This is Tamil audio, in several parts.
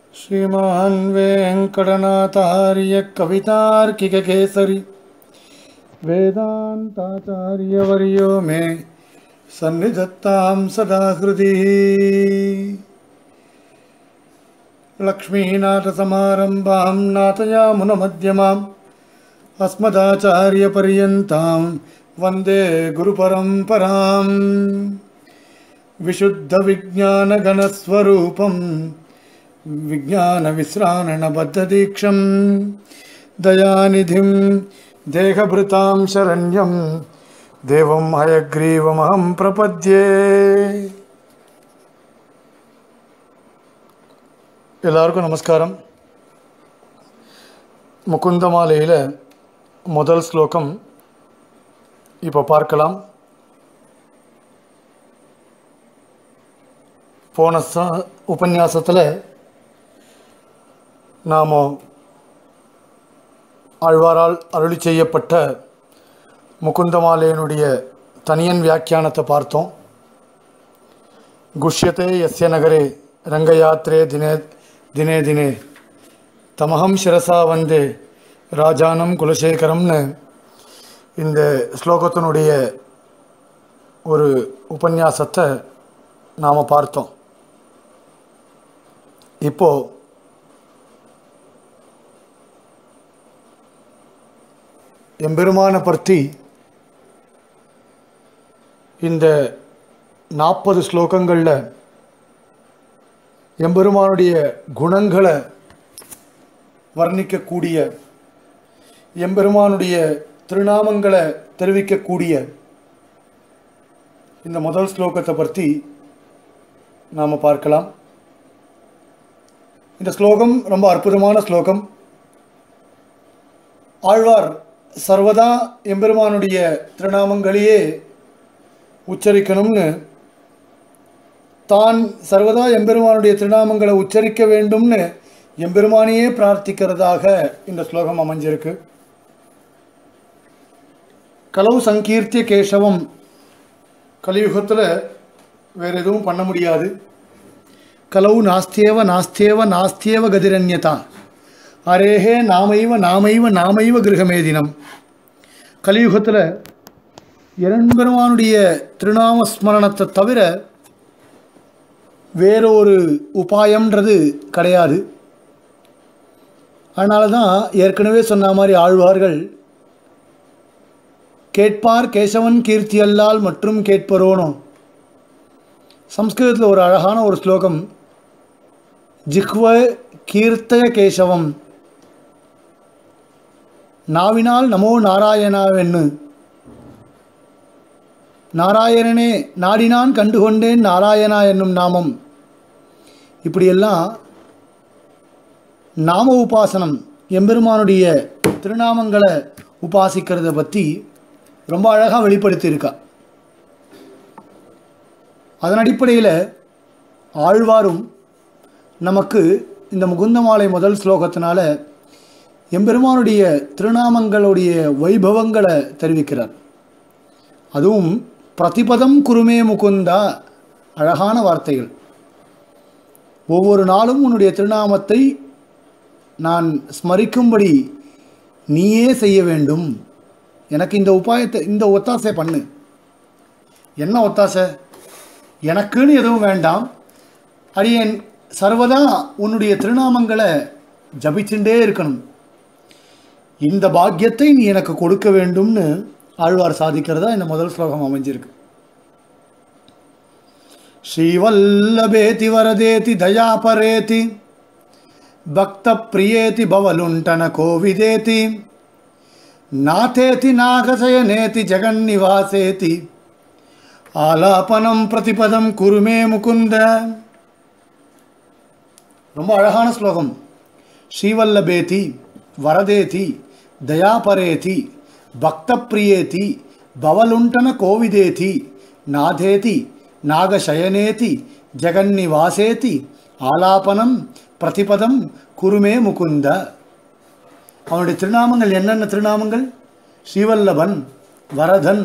श्रीमान् वेङ्कटनाथार्य कवितार्किककेसरि वेदान्ताचार्यवर्यो मे सन्निधत्तां सदा हृदि लक्ष्मीनाथसमारम्भां नाथयामुनमध्यमाम् अस्मदाचार्यपर्यन्तां वन्दे गुरुपरम्पराम् विशुद्धविज्ञानगणस्वरूपं विज्ञानविश्राणबद्धदीक्षं दयानिधिं देहभृतां शरण्यं देवं हयग्रीवमहं प्रपद्ये எல்லாருக்கும் நமஸ்காரம் முகுந்தமாலையில் முதல் ஸ்லோகம் இப்போ பார்க்கலாம் போன ச உபன்யாசத்தில் நாம் ஆழ்வாரால் அருளி செய்யப்பட்ட முகுந்தமாலையனுடைய தனியன் வியாக்கியானத்தை பார்த்தோம் குஷ்யத்தே எஸ்ய நகரே ரங்கயாத்திரே தினே தினே தினே தமகம் சிரசா வந்தே ராஜானம் குலசேகரம்னு இந்த ஸ்லோகத்தினுடைய ஒரு உபன்யாசத்தை நாம் பார்த்தோம் இப்போ எம்பெருமானை பற்றி இந்த நாற்பது ஸ்லோகங்களில் எம்பெருமானுடைய குணங்களை வர்ணிக்கக்கூடிய எம்பெருமானுடைய திருநாமங்களை தெரிவிக்கக்கூடிய இந்த முதல் ஸ்லோகத்தை பற்றி நாம் பார்க்கலாம் இந்த ஸ்லோகம் ரொம்ப அற்புதமான ஸ்லோகம் ஆழ்வார் சர்வதா எம்பெருமானுடைய திருநாமங்களையே உச்சரிக்கணும்னு தான் சர்வதா எம்பெருமானுடைய திருநாமங்களை உச்சரிக்க வேண்டும்னு எம்பெருமானையே பிரார்த்திக்கிறதாக இந்த ஸ்லோகம் அமைஞ்சிருக்கு கலவு சங்கீர்த்திய கேசவம் கலியுகத்தில் வேறு எதுவும் பண்ண முடியாது கலவு நாஸ்தியேவ நாஸ்தியேவ நாஸ்தியேவ கதிரன்யதா அரேஹே நாமைவ நாமைவ நாமைவ கிரகமேதினம் கலியுகத்தில் இரண்பெருமானுடைய திருநாம ஸ்மரணத்தை தவிர வேற ஒரு உபாயம்ன்றது கிடையாது அதனால தான் ஏற்கனவே சொன்ன மாதிரி ஆழ்வார்கள் கேட்பார் கேசவன் கீர்த்தியல்லால் மற்றும் கேட்பரோனோ சம்ஸ்கிருதத்தில் ஒரு அழகான ஒரு ஸ்லோகம் ஜிஹ்வ கீர்த்தய கேசவம் நாவினால் நமோ நாராயணாவென்னு நாராயணனே நாடினான் கண்டுகொண்டேன் நாராயணா என்னும் நாமம் இப்படியெல்லாம் நாம உபாசனம் எம்பெருமானுடைய திருநாமங்களை உபாசிக்கிறத பற்றி ரொம்ப அழகாக வெளிப்படுத்தியிருக்கா அதன் அடிப்படையில் ஆழ்வாரும் நமக்கு இந்த முகுந்தமாலை முதல் ஸ்லோகத்தினால எம்பெருமானுடைய திருநாமங்களுடைய வைபவங்களை தெரிவிக்கிறார் அதுவும் பிரதிபதம் குருமே முகுந்தா அழகான வார்த்தைகள் ஒவ்வொரு நாளும் உன்னுடைய திருநாமத்தை நான் ஸ்மரிக்கும்படி நீயே செய்ய வேண்டும் எனக்கு இந்த உபாயத்தை இந்த ஒத்தாசை பண்ணு என்ன ஒத்தாசை எனக்குன்னு எதுவும் வேண்டாம் அடியேன் சர்வதா உன்னுடைய திருநாமங்களை ஜபிச்சுட்டே இருக்கணும் இந்த பாக்கியத்தை நீ எனக்கு கொடுக்க வேண்டும்னு ஆழ்வார் சாதிக்கிறதா இந்த முதல் ஸ்லோகம் அமைஞ்சிருக்கு ஸ்ரீவல்லபேதி வரதேதி தயாபரேதி பக்த பிரியேதி பவலுண்டன கோவிதேதி நாதேதி நாகசயனேதி ஜெகன்னிவாசேதி ஆலாபனம் பிரதிபதம் குருமே முகுந்த ரொம்ப அழகான ஸ்லோகம் ஸ்ரீவல்லபேதி வரதேதி தயாபரேதி భక్తప్రియేతి భవలుంటన కోవిదేతి నాథేతి నాగశయనేతి జగన్నివాసేతి ஆலாபனம் பிரதிபதம் குருமே முகுந்த அவனுடைய திருநாமங்கள் என்னென்ன திருநாமங்கள் ஸ்ரீவல்லபன் வரதன்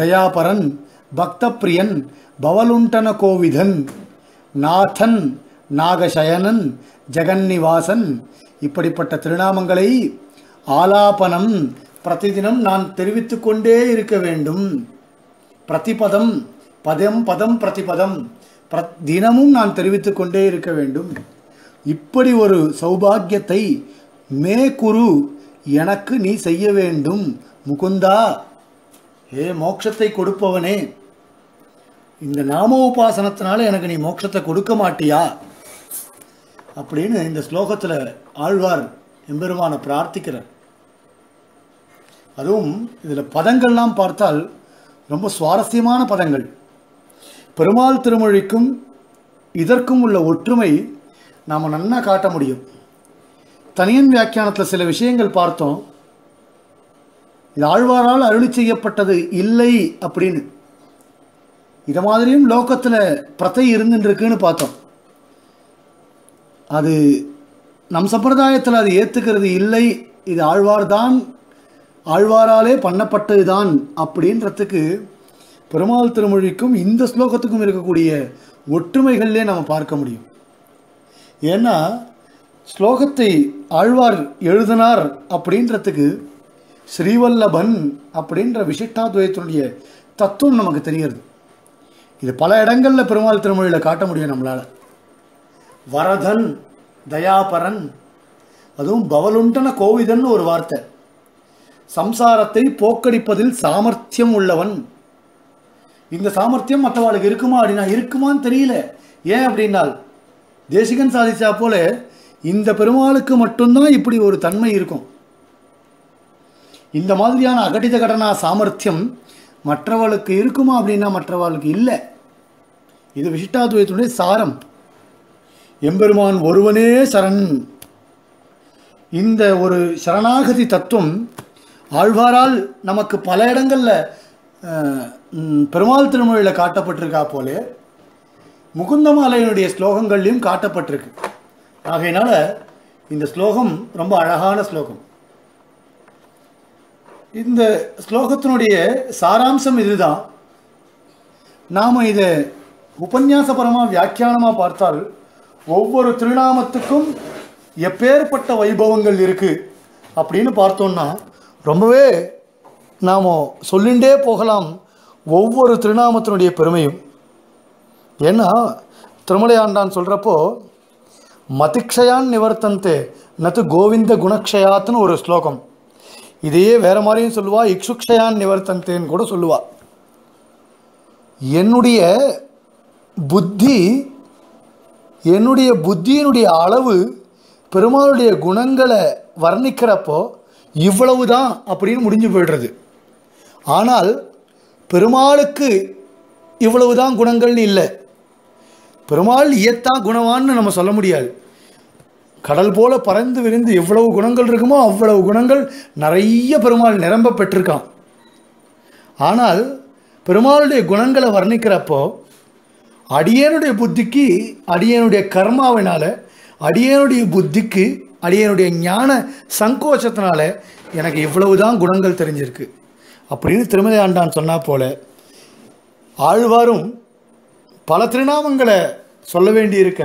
தயாபரன் பக்தப்பிரியன் பவலுண்டன கோவிதன் நாதன் நாகசயனன் ஜெகன்னிவாசன் இப்படிப்பட்ட திருநாமங்களை ஆலாபனம் பிரதிதினம் நான் தெரிவித்து கொண்டே இருக்க வேண்டும் பிரதிபதம் பதம் பதம் பிரதிபதம் பிர தினமும் நான் தெரிவித்து கொண்டே இருக்க வேண்டும் இப்படி ஒரு சௌபாகியத்தை மே குரு எனக்கு நீ செய்ய வேண்டும் முகுந்தா ஏ மோட்சத்தை கொடுப்பவனே இந்த நாம உபாசனத்தினால எனக்கு நீ மோட்சத்தை கொடுக்க மாட்டியா அப்படின்னு இந்த ஸ்லோகத்தில் ஆழ்வார் எம்பெருமானை பிரார்த்திக்கிறார் அதுவும் இதில் பதங்கள்லாம் பார்த்தால் ரொம்ப சுவாரஸ்யமான பதங்கள் பெருமாள் திருமொழிக்கும் இதற்கும் உள்ள ஒற்றுமை நாம் நன்னா காட்ட முடியும் தனியன் வியாக்கியானத்தில் சில விஷயங்கள் பார்த்தோம் இது ஆழ்வாரால் அருளி செய்யப்பட்டது இல்லை அப்படின்னு இதை மாதிரியும் லோகத்தில் பிரத்தை இருந்துருக்குன்னு பார்த்தோம் அது நம் சம்பிரதாயத்தில் அது ஏற்றுக்கிறது இல்லை இது ஆழ்வார்தான் ஆழ்வாராலே பண்ணப்பட்டதுதான் அப்படின்றதுக்கு பெருமாள் திருமொழிக்கும் இந்த ஸ்லோகத்துக்கும் இருக்கக்கூடிய ஒற்றுமைகள்லே நம்ம பார்க்க முடியும் ஏன்னா ஸ்லோகத்தை ஆழ்வார் எழுதினார் அப்படின்றதுக்கு ஸ்ரீவல்லபன் அப்படின்ற விசிஷ்டாத்வயத்தினுடைய தத்துவம் நமக்கு தெரிகிறது இது பல இடங்களில் பெருமாள் திருமொழியில் காட்ட முடியும் நம்மளால் வரதன் தயாபரன் அதுவும் பவலுண்டன கோவிதன் ஒரு வார்த்தை சம்சாரத்தை போக்கடிப்பதில் சாமர்த்தியம் உள்ளவன் இந்த சாமர்த்தியம் மற்றவாளுக்கு இருக்குமா அப்படின்னா இருக்குமான்னு தெரியல ஏன் அப்படின்னால் தேசிகன் சாதிச்சா போல இந்த பெருமாளுக்கு மட்டும்தான் இப்படி ஒரு தன்மை இருக்கும் இந்த மாதிரியான அகடித கடனா சாமர்த்தியம் மற்றவளுக்கு இருக்குமா அப்படின்னா மற்றவளுக்கு இல்லை இது விசிஷ்டாத்வயத்தினுடைய சாரம் எம்பெருமான் ஒருவனே சரண் இந்த ஒரு சரணாகதி தத்துவம் ஆழ்வாரால் நமக்கு பல இடங்களில் பெருமாள் திருமொழியில் காட்டப்பட்டிருக்கா போலே முகுந்தமாலையினுடைய ஸ்லோகங்கள்லையும் காட்டப்பட்டிருக்கு ஆகையினால இந்த ஸ்லோகம் ரொம்ப அழகான ஸ்லோகம் இந்த ஸ்லோகத்தினுடைய சாராம்சம் இதுதான் நாம் இதை உபன்யாசபரமாக வியாக்கியானமாக பார்த்தால் ஒவ்வொரு திருநாமத்துக்கும் எப்பேற்பட்ட வைபவங்கள் இருக்குது அப்படின்னு பார்த்தோம்னா ரொம்பவே நாம் சொல்லிண்டே போகலாம் ஒவ்வொரு திருநாமத்தினுடைய பெருமையும் ஏன்னா திருமலை ஆண்டான் சொல்கிறப்போ மதிக்ஷயான் நிவர்த்தந்தே நத்து கோவிந்த குணக்ஷயாத்னு ஒரு ஸ்லோகம் இதையே வேற மாதிரியும் சொல்லுவா இக்ஷுக்ஷயான் நிவர்த்தந்தேன்னு கூட சொல்லுவா என்னுடைய புத்தி என்னுடைய புத்தியினுடைய அளவு பெருமாளுடைய குணங்களை வர்ணிக்கிறப்போ இவ்வளவு தான் அப்படின்னு முடிஞ்சு போயிடுறது ஆனால் பெருமாளுக்கு இவ்வளவு தான் குணங்கள்னு இல்லை பெருமாள் இயத்தா குணவான்னு நம்ம சொல்ல முடியாது கடல் போல பறந்து விரிந்து எவ்வளவு குணங்கள் இருக்குமோ அவ்வளவு குணங்கள் நிறைய பெருமாள் நிரம்ப பெற்றிருக்கான் ஆனால் பெருமாளுடைய குணங்களை வர்ணிக்கிறப்போ அடியனுடைய புத்திக்கு அடியனுடைய கர்மாவினால அடியனுடைய புத்திக்கு அடியனுடைய ஞான சங்கோச்சத்தினால எனக்கு இவ்வளவுதான் குணங்கள் தெரிஞ்சிருக்கு அப்படின்னு திருமலை ஆண்டான் சொன்னா போல ஆழ்வாரும் பல திருநாமங்களை சொல்ல வேண்டியிருக்க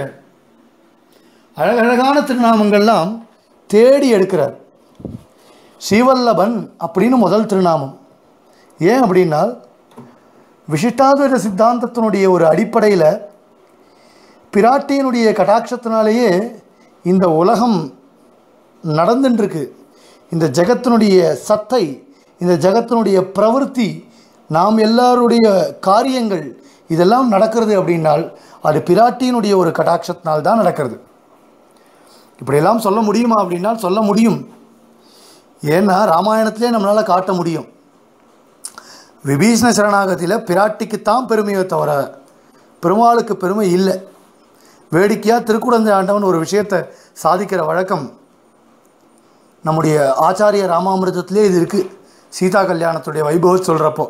அழகழகான திருநாமங்கள்லாம் தேடி எடுக்கிறார் ஸ்ரீவல்லபன் அப்படின்னு முதல் திருநாமம் ஏன் அப்படின்னா விசிஷ்டாத்வைத சித்தாந்தத்தினுடைய ஒரு அடிப்படையில் பிராட்டியினுடைய கடாட்சத்தினாலேயே இந்த உலகம் நடந்துட்டுருக்கு இந்த ஜெகத்தினுடைய சத்தை இந்த ஜெகத்தினுடைய பிரவൃத்தி நாம் எல்லாருடைய காரியங்கள் இதெல்லாம் நடக்கிறது அப்படின்னால் அது பிராட்டியினுடைய ஒரு கடாட்சத்தினால் தான் நடக்கிறது இப்படியெல்லாம் சொல்ல முடியுமா அப்படின்னால் சொல்ல முடியும் ஏன்னா ராமாயணத்திலே நம்மளால் காட்ட முடியும் விபீஷண சரணாகதியில் பிராட்டிக்குத்தான் பெருமையை தவிர பெருமாளுக்கு பெருமை இல்லை வேடிக்கையாக திருக்குடந்தை ஆண்டவன் ஒரு விஷயத்தை சாதிக்கிற வழக்கம் நம்முடைய ஆச்சாரிய ராமாமிர்தத்திலே இது இருக்குது சீதா கல்யாணத்துடைய வைபவம் சொல்கிறப்போ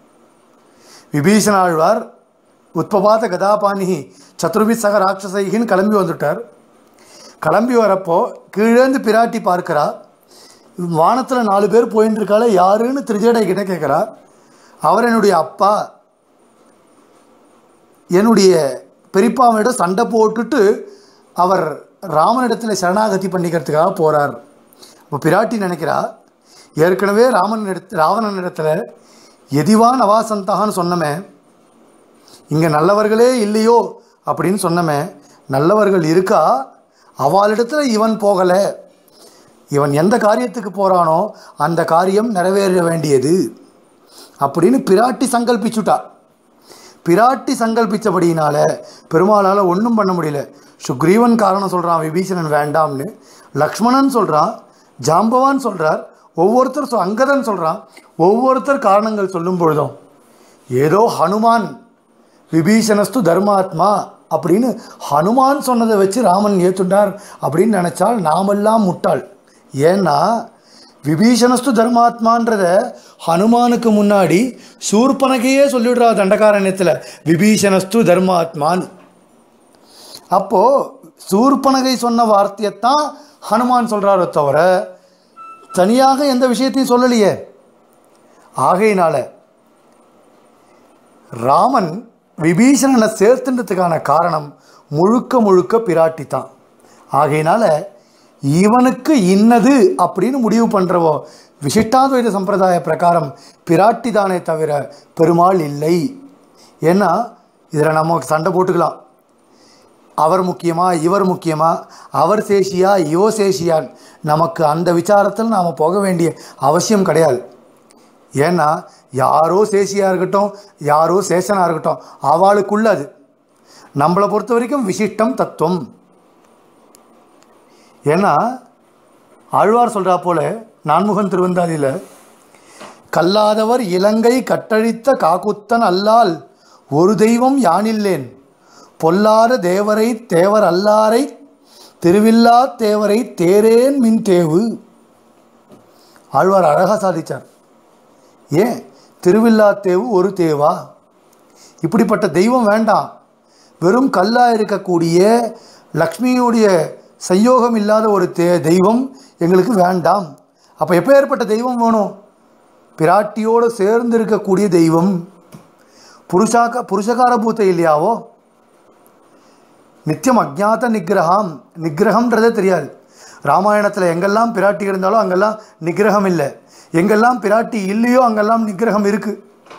விபீஷண ஆழ்வார் உத்பபாத கதாபாணிகி சத்ருபி சக ராட்சசைகின்னு கிளம்பி வந்துட்டார் கிளம்பி வரப்போ கீழேந்து பிராட்டி பார்க்கிறா வானத்தில் நாலு பேர் போயின்னு இருக்காளே யாருன்னு திருஜேடை கிட்ட கேட்குறா அவர் என்னுடைய அப்பா என்னுடைய பெரியப்பாவிட சண்டை போட்டுட்டு அவர் ராமனிடத்தில் சரணாகதி பண்ணிக்கிறதுக்காக போகிறார் இப்போ பிராட்டி நினைக்கிறா ஏற்கனவே ராமன் இடத்து ராவணன் இடத்துல எதிவான் அவாசந்தகான்னு சொன்னமே இங்கே நல்லவர்களே இல்லையோ அப்படின்னு சொன்னமே நல்லவர்கள் இருக்கா அவளிடத்தில் இவன் போகலை இவன் எந்த காரியத்துக்கு போகிறானோ அந்த காரியம் நிறைவேற வேண்டியது அப்படின்னு பிராட்டி சங்கல்பிச்சுட்டா பிராட்டி சங்கல்பித்தபடியினால பெருமாளால் ஒன்றும் பண்ண முடியல சுக்ரீவன் காரணம் சொல்கிறான் விபீஷணன் வேண்டாம்னு லக்ஷ்மணன் சொல்கிறான் ஜாம்பவான் சொல்கிறார் ஒவ்வொருத்தர் சொ அங்கதன் சொல்கிறான் ஒவ்வொருத்தர் காரணங்கள் சொல்லும் பொழுதும் ஏதோ ஹனுமான் விபீஷணஸ்து தர்மாத்மா அப்படின்னு ஹனுமான் சொன்னதை வச்சு ராமன் ஏத்துண்டார் அப்படின்னு நினச்சால் நாமெல்லாம் முட்டாள் ஏன்னா விபீஷணஸ்து தர்மாத்மான்றத ஹனுமானுக்கு முன்னாடி சூர்பனகையே சொல்லிடுறா தண்டகாரண்யத்தில் விபீஷணஸ்து தர்மாத்மான்னு அப்போது சூர்பனகை சொன்ன வார்த்தையைத்தான் ஹனுமான் சொல்கிறாரோ தவிர தனியாக எந்த விஷயத்தையும் சொல்லலையே ஆகையினால ராமன் விபீஷணனை சேர்த்துன்றதுக்கான காரணம் முழுக்க முழுக்க பிராட்டி தான் ஆகையினால இவனுக்கு இன்னது அப்படின்னு முடிவு பண்ணுறவோ விசிஷ்டாத்வைத சம்பிரதாய பிரகாரம் பிராட்டி தானே தவிர பெருமாள் இல்லை ஏன்னா இதில் நம்ம சண்டை போட்டுக்கலாம் அவர் முக்கியமா இவர் முக்கியமா அவர் சேஷியா இவோ சேஷியான் நமக்கு அந்த விசாரத்தில் நாம் போக வேண்டிய அவசியம் கிடையாது ஏன்னா யாரோ சேஷியாக இருக்கட்டும் யாரோ சேஷனாக இருக்கட்டும் அவளுக்குள்ள அது நம்மளை பொறுத்த வரைக்கும் விசிஷ்டம் தத்துவம் ஏன்னா ஆழ்வார் சொல்கிறா போல நான்முகன் திருவந்தாதியில் கல்லாதவர் இலங்கை கட்டழித்த காக்குத்தன் அல்லால் ஒரு தெய்வம் யானில்லேன் பொல்லாத தேவரை தேவர் அல்லாரை திருவில்லா தேவரை தேரேன் மின் தேவு ஆழ்வார் அழகாக சாதிச்சார் ஏன் திருவில்லா தேவு ஒரு தேவா இப்படிப்பட்ட தெய்வம் வேண்டாம் வெறும் கல்லாக இருக்கக்கூடிய லக்ஷ்மியுடைய சயோகம் இல்லாத ஒரு தே தெய்வம் எங்களுக்கு வேண்டாம் அப்போ எப்போ ஏற்பட்ட தெய்வம் வேணும் பிராட்டியோடு சேர்ந்து இருக்கக்கூடிய தெய்வம் புருஷாக்க புருஷகார பூத்தை இல்லையாவோ நித்தியம் அஜ்ஞாத நிகிரகம் நிகிரகம்ன்றதே தெரியாது ராமாயணத்தில் எங்கெல்லாம் பிராட்டி இருந்தாலோ அங்கெல்லாம் நிகிரகம் இல்லை எங்கெல்லாம் பிராட்டி இல்லையோ அங்கெல்லாம் நிகிரகம் இருக்குது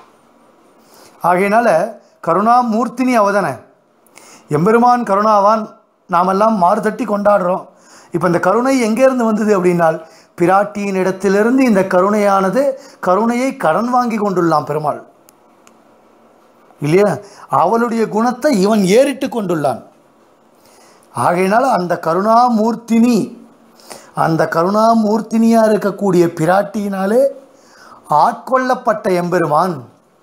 ஆகையினால கருணாமூர்த்தினி அவதானே எம்பெருமான் கருணாவான் நாமெல்லாம் மாறுதட்டி கொண்டாடுறோம் இப்போ இந்த கருணை எங்கேருந்து வந்தது அப்படின்னால் பிராட்டியின் இடத்திலிருந்து இந்த கருணையானது கருணையை கடன் வாங்கி கொண்டுள்ளான் பெருமாள் இல்லையா அவளுடைய குணத்தை இவன் ஏறிட்டு கொண்டுள்ளான் ஆகையினால அந்த கருணாமூர்த்தினி அந்த கருணாமூர்த்தினியாக இருக்கக்கூடிய பிராட்டியினாலே ஆட்கொள்ளப்பட்ட எம்பெருமான்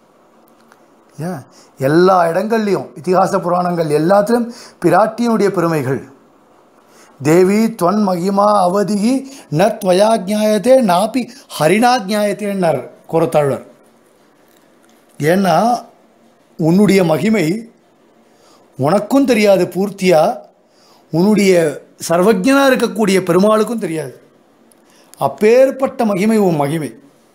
ஏன் எல்லா இடங்கள்லையும் இதிகாச புராணங்கள் எல்லாத்திலும் பிராட்டியினுடைய பெருமைகள் தேவி தொன் மகிமா அவதிகி ந துவயாஜாயத்தே நாப்பி ஹரிணாஜாயத்தேன்னார் குரத்தாழ்வர் ஏன்னா உன்னுடைய மகிமை உனக்கும் தெரியாது பூர்த்தியா உன்னுடைய சர்வஜனாக இருக்கக்கூடிய பெருமாளுக்கும் தெரியாது அப்பேற்பட்ட மகிமை உன் மகிமை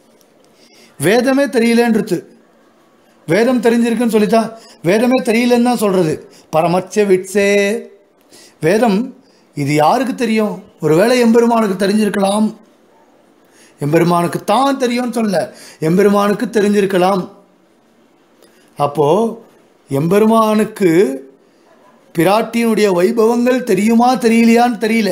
வேதமே தெரியலேன்றது வேதம் தெரிஞ்சிருக்குன்னு சொல்லித்தா வேதமே தெரியலன்னு தான் சொல்கிறது பரமச்ச விட்சே வேதம் இது யாருக்கு தெரியும் ஒருவேளை எம்பெருமானுக்கு தெரிஞ்சிருக்கலாம் எம்பெருமானுக்கு தான் தெரியும்னு சொல்ல எம்பெருமானுக்கு தெரிஞ்சிருக்கலாம் அப்போது எம்பெருமானுக்கு பிராட்டியினுடைய வைபவங்கள் தெரியுமா தெரியலையான்னு தெரியல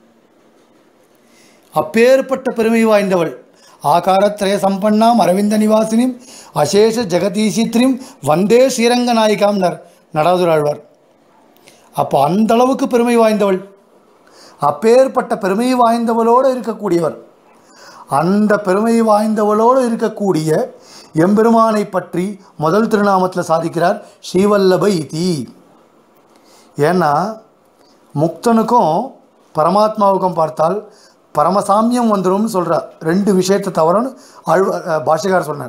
அப்பேற்பட்ட பெருமை வாய்ந்தவள் ஆகாரத்ரய சம்பன்னாம் அரவிந்த நிவாசினிம் அசேஷ ஜெகதீசித்ரிம் வந்தே ஸ்ரீரங்க நாயிகாம்னர் நடாதுராழ்வார் அப்போ அந்த அளவுக்கு பெருமை வாய்ந்தவள் அப்பேற்பட்ட பெருமை வாய்ந்தவளோடு இருக்கக்கூடியவர் அந்த பெருமை வாய்ந்தவளோடு இருக்கக்கூடிய எம்பெருமானை பற்றி முதல் திருநாமத்தில் சாதிக்கிறார் ஸ்ரீவல்லப இதி ஏன்னா முக்தனுக்கும் பரமாத்மாவுக்கும் பார்த்தால் பரமசாமியம் வந்துடும் சொல்கிறார் ரெண்டு விஷயத்தை தவறன்னு ஆழ்வ பாஷகார் சொன்னார்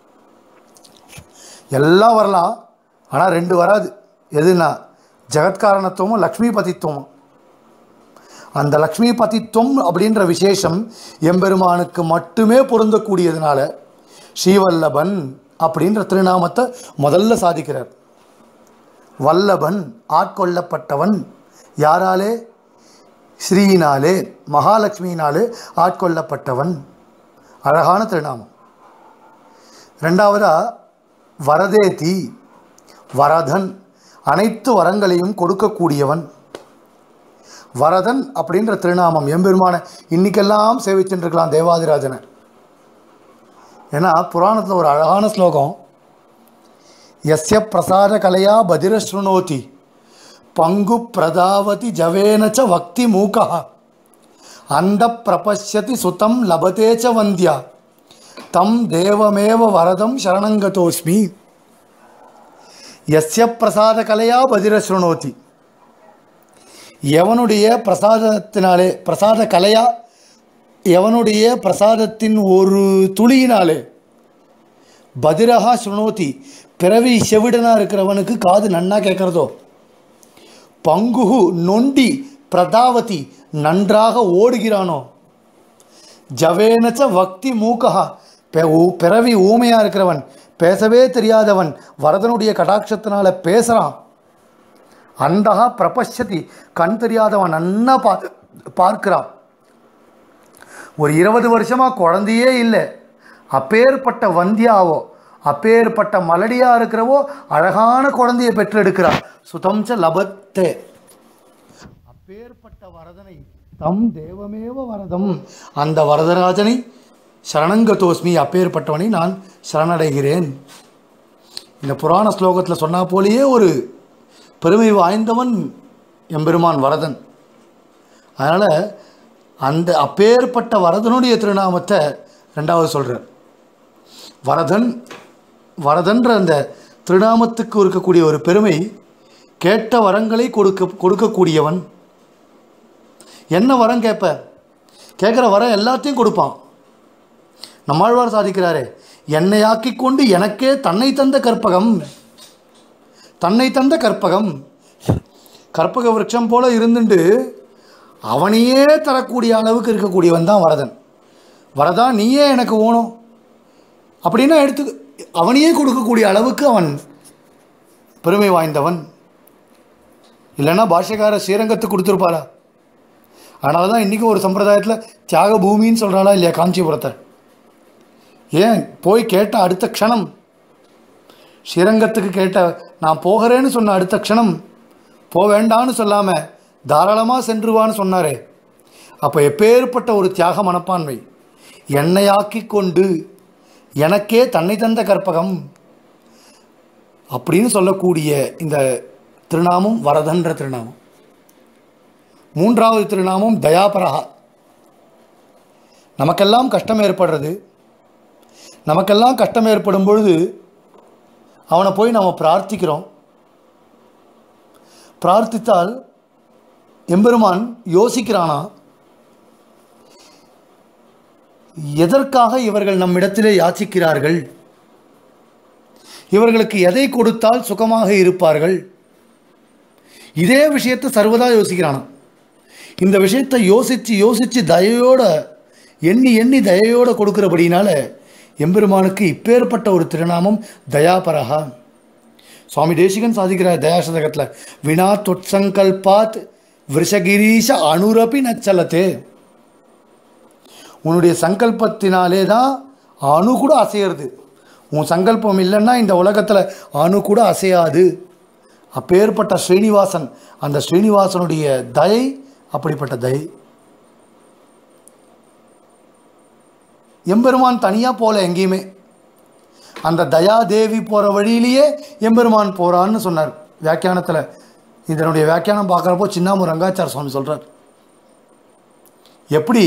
எல்லாம் வரலாம் ஆனால் ரெண்டு வராது எதுனா ஜெகத்காரணத்துவமும் லக்ஷ்மி பதித்துவமும் அந்த லக்ஷ்மி பதித்துவம் அப்படின்ற விசேஷம் எம்பெருமானுக்கு மட்டுமே பொருந்தக்கூடியதுனால ஸ்ரீவல்லபன் அப்படின்ற திருநாமத்தை முதல்ல சாதிக்கிறார் வல்லபன் ஆட்கொள்ளப்பட்டவன் யாராலே ஸ்ரீயினாலே மகாலட்சுமியினாலே ஆட்கொள்ளப்பட்டவன் அழகான திருநாமம் ரெண்டாவதா வரதேதி வரதன் அனைத்து வரங்களையும் கொடுக்கக்கூடியவன் வரதன் அப்படின்ற திருநாமம் எம்பெருமான இன்னைக்கெல்லாம் சேவிச்சுருக்கலாம் தேவாதிராஜனை ஏன்னா புராணத்தில் ஒரு அழகான ஸ்லோகம் எஸ்ய பிரசாத கலையா பதிரஸ்ருணோதி பங்கு பிரதாவதி ஜவேனச்ச வக்தி மூகா அந்த பிரபஷ்யதி சுதம் லபதே ச வந்தியா தம் தேவமேவ வரதம் சரணங்கதோஸ்மி எஸ்ய பிரசாத கலையா பதிரஸ்ருணோதி எவனுடைய பிரசாதத்தினாலே பிரசாத கலையா எவனுடைய பிரசாதத்தின் ஒரு துளியினாலே பதிரகா சுணோதி பிறவி செவிடனா இருக்கிறவனுக்கு காது நன்னா கேட்குறதோ பங்குகு நொண்டி பிரதாவதி நன்றாக ஓடுகிறானோ ஜவேனச்ச வக்தி மூக்கா பெ- ஊ- பிறவி ஊமையாக இருக்கிறவன் பேசவே தெரியாதவன் வரதனுடைய கடாட்சத்தினால பேசுகிறான் அந்தகா பிரபஷ்யதி கண் தெரியாதவன் நன்னா பா பார்க்கிறான் ஒரு இருபது வருஷமாக குழந்தையே இல்லை அப்பேற்பட்ட வந்தியாவோ அப்பேற்பட்ட மலடியா இருக்கிறவோ அழகான குழந்தையை பெற்றெடுக்கிறார் சுதம்ச லபத்தே அப்பேற்பட்ட வரதனை தம் தேவமேவ வரதம் அந்த வரதராஜனை சரணங்கதோஸ்மி அப்பேற்பட்டவனை நான் சரணடைகிறேன் இந்த புராண ஸ்லோகத்தில் சொன்னா போலேயே ஒரு பெருமை வாய்ந்தவன் எம்பெருமான் வரதன் அதனால் அந்த அப்பேற்பட்ட வரதனுடைய திருநாமத்தை ரெண்டாவது சொல்கிறார் வரதன் வரதன்ற அந்த திருநாமத்துக்கு இருக்கக்கூடிய ஒரு பெருமை கேட்ட வரங்களை கொடுக்க கொடுக்கக்கூடியவன் என்ன வரம் கேட்ப கேட்குற வரம் எல்லாத்தையும் கொடுப்பான் நம்மாழ்வார் சாதிக்கிறாரே என்னை ஆக்கிக் கொண்டு எனக்கே தன்னை தந்த கற்பகம் தன்னை தந்த கற்பகம் கற்பக விருட்சம் போல இருந்துட்டு அவனையே தரக்கூடிய அளவுக்கு இருக்கக்கூடியவன் தான் வரதன் வரதா நீயே எனக்கு ஓணும் அப்படின்னா எடுத்து அவனையே கொடுக்கக்கூடிய அளவுக்கு அவன் பெருமை வாய்ந்தவன் இல்லைன்னா பாஷ்யக்கார ஸ்ரீரங்கத்துக்கு கொடுத்துருப்பாரா அதனால தான் இன்றைக்கி ஒரு சம்பிரதாயத்தில் தியாக பூமின்னு சொல்கிறாளா இல்லையா காஞ்சிபுரத்தை ஏன் போய் கேட்ட அடுத்த க்ஷணம் ஸ்ரீரங்கத்துக்கு கேட்ட நான் போகிறேன்னு சொன்ன அடுத்த க்ஷணம் போ வேண்டான்னு சொல்லாமல் தாராளமாக சென்றுவான்னு சொன்னாரே அப்போ எப்பேற்பட்ட ஒரு தியாக மனப்பான்மை என்னையாக்கி கொண்டு எனக்கே தன்னை தந்த கற்பகம் அப்படின்னு சொல்லக்கூடிய இந்த திருநாமம் வரதன்ற திருநாமம் மூன்றாவது திருநாமம் தயாபரகா நமக்கெல்லாம் கஷ்டம் ஏற்படுறது நமக்கெல்லாம் கஷ்டம் ஏற்படும் பொழுது அவனை போய் நம்ம பிரார்த்திக்கிறோம் பிரார்த்தித்தால் எம்பெருமான் யோசிக்கிறானா எதற்காக இவர்கள் நம்மிடத்திலே யாச்சிக்கிறார்கள் இவர்களுக்கு எதை கொடுத்தால் சுகமாக இருப்பார்கள் இதே விஷயத்தை சர்வதா யோசிக்கிறானா இந்த விஷயத்தை யோசித்து யோசித்து தயையோட எண்ணி எண்ணி தயையோட கொடுக்கிறபடினால எம்பெருமானுக்கு இப்பேற்பட்ட ஒரு திருநாமம் தயாபரகா சுவாமி தேசிகன் சாதிக்கிறார் தயாசதகத்தில் வினா தொற்சங்கல்பாத் விஷகிரீஷ அனுரப்பி நச்சலத்தே உன்னுடைய சங்கல்பத்தினாலே தான் அணு கூட அசையிறது உன் சங்கல்பம் இல்லைன்னா இந்த உலகத்தில் அணு கூட அசையாது அப்பேற்பட்ட ஸ்ரீனிவாசன் அந்த ஸ்ரீனிவாசனுடைய தயை அப்படிப்பட்ட தயை எம்பெருமான் தனியாக போகல எங்கேயுமே அந்த தயாதேவி போகிற வழியிலேயே எம்பெருமான் போகிறான்னு சொன்னார் வியாக்கியானத்தில் இதனுடைய வியாக்கியானம் பார்க்குறப்போ சின்னாமு ரங்காச்சார சுவாமி சொல்கிறார் எப்படி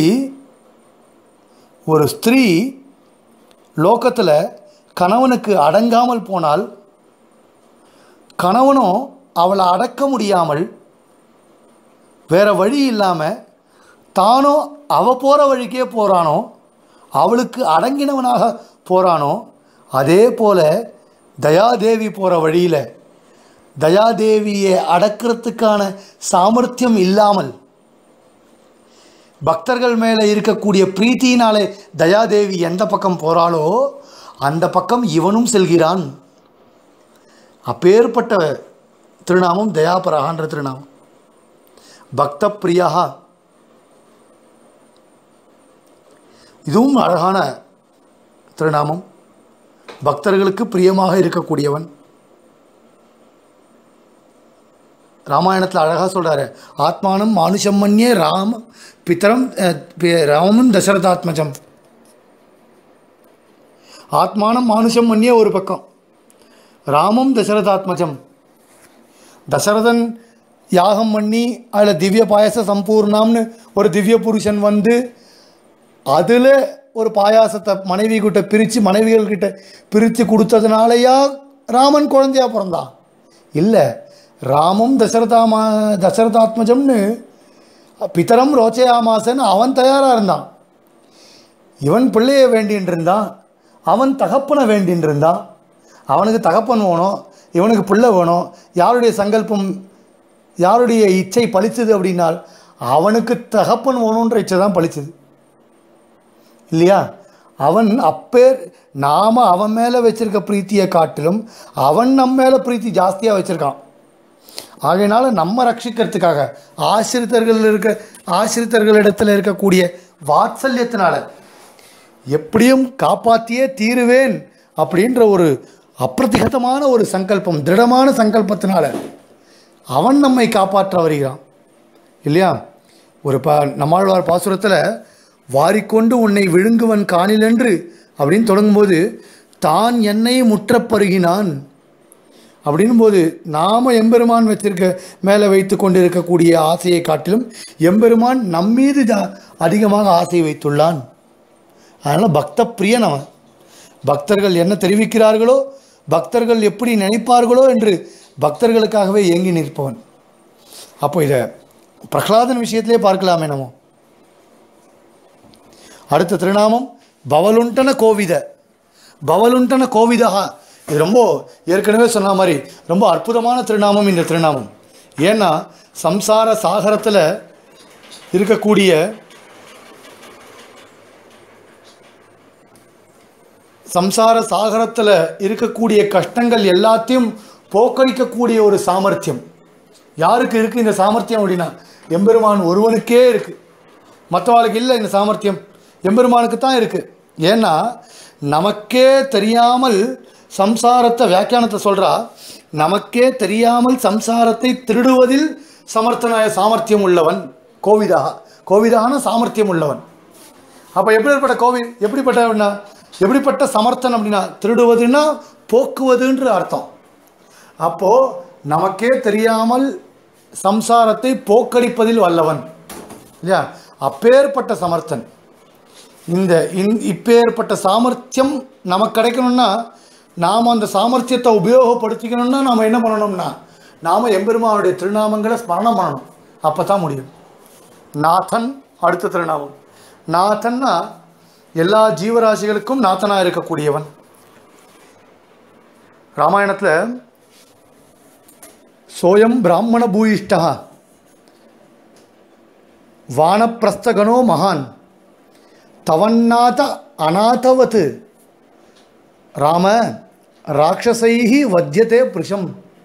ஒரு ஸ்திரீ லோகத்தில் கணவனுக்கு அடங்காமல் போனால் கணவனும் அவளை அடக்க முடியாமல் வேற வழி இல்லாமல் தானும் அவ போகிற வழிக்கே போகிறானோ அவளுக்கு அடங்கினவனாக போகிறானோ அதே போல் தயாதேவி போகிற வழியில் தயாதேவியை அடக்கிறதுக்கான சாமர்த்தியம் இல்லாமல் பக்தர்கள் மேலே இருக்கக்கூடிய பிரீத்தினாலே தயாதேவி எந்த பக்கம் போகிறாளோ அந்த பக்கம் இவனும் செல்கிறான் அப்பேற்பட்ட திருநாமம் தயாபரகான்ற திருநாமம் பக்த பிரியா இதுவும் அழகான திருநாமம் பக்தர்களுக்கு பிரியமாக இருக்கக்கூடியவன் ராமாயணத்தில் அழகாக சொல்கிறாரு ஆத்மானம் மானுஷம்மன்யே ராம பித்தரம் அஹ், பி- ராமன் தசரதாத்மஜம் ஆத்மானம் மானுஷம் மன்னிய ஒரு பக்கம் ராமம் தசரதாத்மஜம் தசரதன் யாகம் பண்ணி அதில் திவ்ய பாயச சம்பூர்ணம்னு ஒரு திவ்ய புருஷன் வந்து அதில் ஒரு பாயாசத்தை மனைவி கிட்ட பிரித்து மனைவிகள்கிட்ட பிரித்து கொடுத்ததுனாலயா ராமன் குழந்தையா பிறந்தான் இல்லை ராமம் தசரதாமா தசரதாத்மஜம்னு பிதரம் ரோச்சயாமாசன்னு அவன் தயாராக இருந்தான் இவன் பிள்ளைய வேண்டின்னு இருந்தான் அவன் தகப்பனை வேண்டின்னு இருந்தான் அவனுக்கு தகப்பன் வேணும் இவனுக்கு பிள்ளை வேணும் யாருடைய சங்கல்பம் யாருடைய இச்சை பலிச்சது அப்படின்னால் அவனுக்கு தகப்பன் வேணுன்ற இச்சை தான் பலிச்சது இல்லையா அவன் அப்பேர் நாம் அவன் மேலே வச்சிருக்க பிரீத்தியை காட்டிலும் அவன் நம்ம மேலே பிரீத்தி ஜாஸ்தியாக வச்சுருக்கான் ஆகையினால நம்ம ரட்சிக்கிறதுக்காக ஆசிரித்தர்கள் இருக்க ஆசிரித்தர்களிடத்தில் இருக்கக்கூடிய வாத்சல்யத்தினால எப்படியும் காப்பாற்றியே தீருவேன் அப்படின்ற ஒரு அப்பிரதிகதமான ஒரு சங்கல்பம் திருடமான சங்கல்பத்தினால அவன் நம்மை காப்பாற்ற வருகிறான் இல்லையா ஒரு பா நம்மாழ்வார் பாசுரத்தில் வாரிக்கொண்டு உன்னை விழுங்குவன் காணிலென்று அப்படின்னு தொடங்கும்போது தான் என்னை முற்றப் பருகினான் அப்படின்னும் போது நாம் எம்பெருமான் வச்சிருக்க மேலே வைத்து கொண்டு இருக்கக்கூடிய ஆசையை காட்டிலும் எம்பெருமான் நம்மீது ஜா அதிகமாக ஆசை வைத்துள்ளான் அதனால் பக்த பிரியன் அவன் பக்தர்கள் என்ன தெரிவிக்கிறார்களோ பக்தர்கள் எப்படி நினைப்பார்களோ என்று பக்தர்களுக்காகவே ஏங்கி நிற்பவன் அப்போ இதை பிரகலாதன் விஷயத்திலே பார்க்கலாமே நம்ம அடுத்த திருநாமம் பவலுண்டன கோவித பவலுண்டன கோவிதா இது ரொம்ப ஏற்கனவே சொன்ன மாதிரி ரொம்ப அற்புதமான திருநாமம் இந்த திருநாமம் ஏன்னா சம்சார சாகரத்தில் இருக்கக்கூடிய சம்சார சாகரத்தில் இருக்கக்கூடிய கஷ்டங்கள் எல்லாத்தையும் போக்கடிக்கக்கூடிய ஒரு சாமர்த்தியம் யாருக்கு இருக்குது இந்த சாமர்த்தியம் அப்படின்னா எம்பெருமான் ஒருவனுக்கே இருக்குது மற்றவாளுக்கு இல்லை இந்த சாமர்த்தியம் எம்பெருமானுக்கு தான் இருக்குது ஏன்னா நமக்கே தெரியாமல் சம்சாரத்தை வியாக்கியானத்தை சொல்கிறா நமக்கே தெரியாமல் சம்சாரத்தை திருடுவதில் சமர்த்தனாய சாமர்த்தியம் உள்ளவன் கோவிதா கோவிதான சாமர்த்தியம் உள்ளவன் அப்போ எப்படிப்பட்ட கோவில் எப்படிப்பட்ட எப்படிப்பட்ட சமர்த்தன் அப்படின்னா திருடுவதுன்னா போக்குவதுன்ற அர்த்தம் அப்போது நமக்கே தெரியாமல் சம்சாரத்தை போக்கடிப்பதில் வல்லவன் இல்லையா அப்பேற்பட்ட சமர்த்தன் இந்த இந் இப்பேற்பட்ட சாமர்த்தியம் நமக்கு கிடைக்கணும்னா நாம் அந்த சாமர்த்தியத்தை உபயோகப்படுத்திக்கணும்னா நாம் என்ன பண்ணணும்னா நாம் எம்பெருமானுடைய திருநாமங்களை ஸ்மரணம் பண்ணணும் அப்போ தான் முடியும் நாதன் அடுத்த திருநாமம் நாதன்னா எல்லா ஜீவராசிகளுக்கும் நாதனாக இருக்கக்கூடியவன் ராமாயணத்தில் சோயம் பிராமண பூயிஷ்டா வானப்பிரஸ்தகனோ மகான் தவன்னாத அநாதவத் ராம ராட்சசைஹி வத்தியதே புருஷம்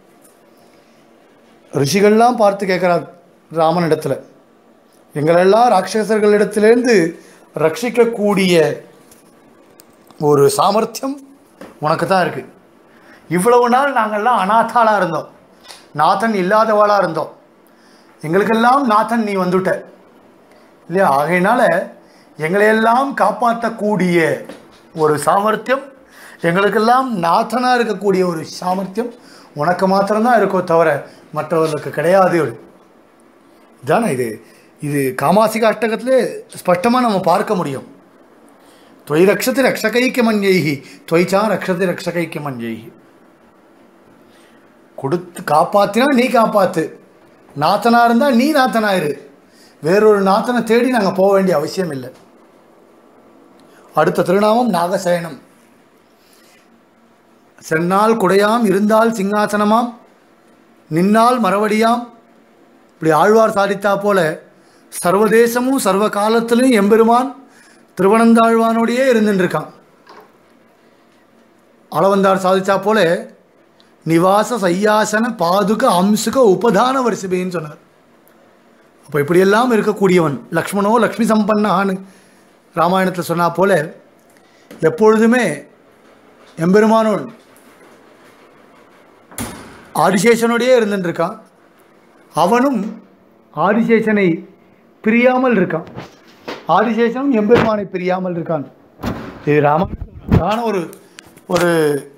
ரிஷிகள்லாம் பார்த்து கேட்குறார் ராமனிடத்தில் எங்களெல்லாம் ராட்சசர்களிடத்திலேருந்து ரட்சிக்கக்கூடிய ஒரு சாமர்த்தியம் உனக்கு தான் இருக்குது இவ்வளவு நாள் நாங்கள்லாம் அநாத்தாளாக இருந்தோம் நாதன் இல்லாதவாளாக இருந்தோம் எங்களுக்கெல்லாம் நாதன் நீ வந்துட்ட இல்லையா ஆகையினால எங்களையெல்லாம் காப்பாற்றக்கூடிய ஒரு சாமர்த்தியம் எங்களுக்கெல்லாம் நாதனாக இருக்கக்கூடிய ஒரு சாமர்த்தியம் உனக்கு மாத்திரம்தான் இருக்கோ தவிர மற்றவர்களுக்கு கிடையாது இதானே இது இது காமாசிக அஷ்டகத்திலே ஸ்பஷ்டமாக நம்ம பார்க்க முடியும் தொய் ரக்ஷதி ரக்ஷகைக்கு மஞ்சைகி தொய்ச்சா ரக்ஷதி ரக்ஷகைக்கு மஞ்சைகி கொடுத்து காப்பாத்தினா நீ காப்பாத்து நாத்தனா இருந்தால் நீ நாத்தனாயிரு வேறொரு நாத்தனை தேடி நாங்கள் போக வேண்டிய அவசியம் இல்லை அடுத்த திருநாமம் நாகசயனம் சென்னால் குடையாம் இருந்தால் சிங்காசனமாம் நின்னால் மரவடியாம் இப்படி ஆழ்வார் சாதித்தா போல சர்வதேசமும் சர்வ காலத்திலும் எம்பெருமான் திருவனந்தாழ்வானோடையே இருந்துட்டுருக்கான் அளவந்தார் சாதித்தா போல நிவாச சையாசன பாதுக அம்சுக உபதான வரிசைன்னு சொன்னார் அப்போ இப்படியெல்லாம் இருக்கக்கூடியவன் லக்ஷ்மணோ லக்ஷ்மி சம்பன்னான்னு ராமாயணத்தில் சொன்னா போல எப்பொழுதுமே எம்பெருமானோன் ஆதிசேஷனோடையே இருந்துட்டு இருக்கான் அவனும் ஆதிசேஷனை பிரியாமல் இருக்கான் ஆதிசேஷனும் எம்பெருமானை பிரியாமல் இருக்கான் இது ராமாயண ஒரு ஒரு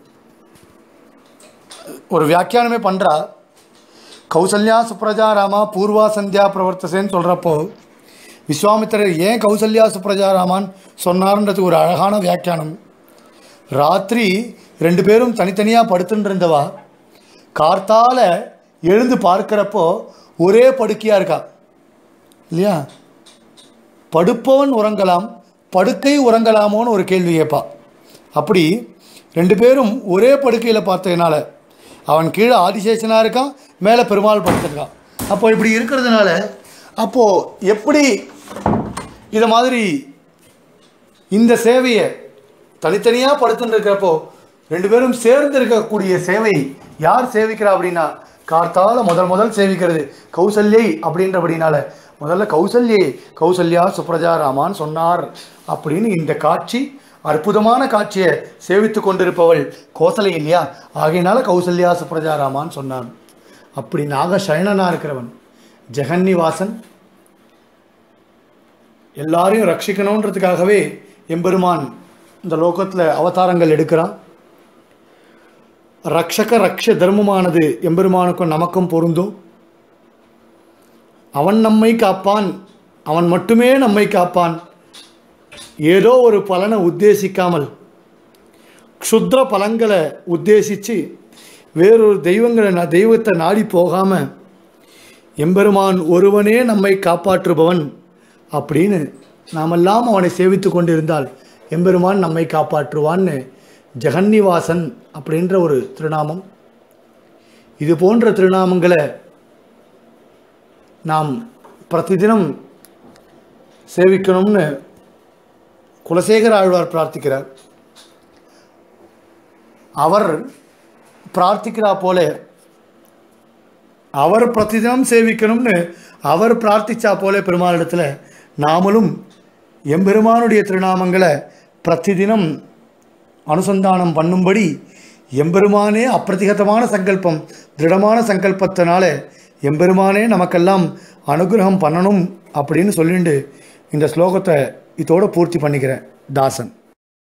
ஒரு வியாக்கியானமே பண்ணுறா கௌசல்யா சுப்ரஜா ராமா பூர்வா சந்தியா பிரவர்த்தசேன்னு சொல்கிறப்போ விஸ்வாமித்திரர் ஏன் கௌசல்யா சுப்ரஜா ராமான்னு சொன்னார்ன்றது ஒரு அழகான வியாக்கியானம் ராத்திரி ரெண்டு பேரும் தனித்தனியாக படுத்துட்டு இருந்தவா கார்த்தால எழுந்து பார்க்கிறப்போ ஒரே படுக்கையாக இருக்கா இல்லையா படுப்பவன் உறங்கலாம் படுக்கை உறங்கலாமோன்னு ஒரு கேள்வி கேட்பா அப்படி ரெண்டு பேரும் ஒரே படுக்கையில் பார்த்ததுனால அவன் கீழே ஆதிசேஷனாக இருக்கான் மேலே பெருமாள் படுத்திருக்கான் அப்போ இப்படி இருக்கிறதுனால அப்போது எப்படி இதை மாதிரி இந்த சேவையை தனித்தனியாக படுத்துட்டு இருக்கிறப்போ ரெண்டு பேரும் சேர்ந்து இருக்கக்கூடிய சேவை யார் சேவிக்கிறா அப்படின்னா கார்த்தால முதல் முதல் சேவிக்கிறது கௌசல்யை அப்படின்றபடினால முதல்ல கௌசல்யை கௌசல்யா சுப்ரஜா ராமான்னு சொன்னார் அப்படின்னு இந்த காட்சி அற்புதமான காட்சியை சேவித்து கொண்டிருப்பவள் கோசலை இல்லையா ஆகையினால கௌசல்யா சுப்ரஜா ராமான்னு சொன்னான் அப்படி நாக சயனனாக இருக்கிறவன் ஜெகன்னிவாசன் எல்லாரையும் ரட்சிக்கணுன்றதுக்காகவே எம்பெருமான் இந்த லோகத்தில் அவதாரங்கள் எடுக்கிறான் ரக்ஷக ரக்ஷ தர்மமானது எம்பெருமானுக்கும் நமக்கும் பொருந்தும் அவன் நம்மை காப்பான் அவன் மட்டுமே நம்மை காப்பான் ஏதோ ஒரு பலனை உத்தேசிக்காமல் க்ஷுத்ர பலன்களை உத்தேசித்து வேறொரு தெய்வங்களை நா- தெய்வத்தை நாடி போகாமல் எம்பெருமான் ஒருவனே நம்மை காப்பாற்றுபவன் அப்படின்னு நாமெல்லாம் அவனை சேவித்து கொண்டிருந்தால் எம்பெருமான் நம்மை காப்பாற்றுவான்னு ஜெகன்னிவாசன் அப்படின்ற ஒரு திருநாமம் இது போன்ற திருநாமங்களை நாம் பிரதிதினம் சேவிக்கணும்னு குலசேகர ஆழ்வார் பிரார்த்திக்கிறார் அவர் பிரார்த்திக்கிறா போல அவர் பிரதிதினம் சேவிக்கணும்னு அவர் பிரார்த்திச்சா போல பெருமாளிடத்தில் நாமளும் எம்பெருமானுடைய திருநாமங்களை பிரதிதினம் அனுசந்தானம் பண்ணும்படி எம்பெருமானே அப்பிரதிகதமான சங்கல்பம் திருடமான சங்கல்பத்தினால எம்பெருமானே நமக்கெல்லாம் அனுகிரகம் பண்ணணும் அப்படின்னு சொல்லிட்டு இந்த ஸ்லோகத்தை இதோட பூர்த்தி பண்ணிக்கிறேன் தாசன்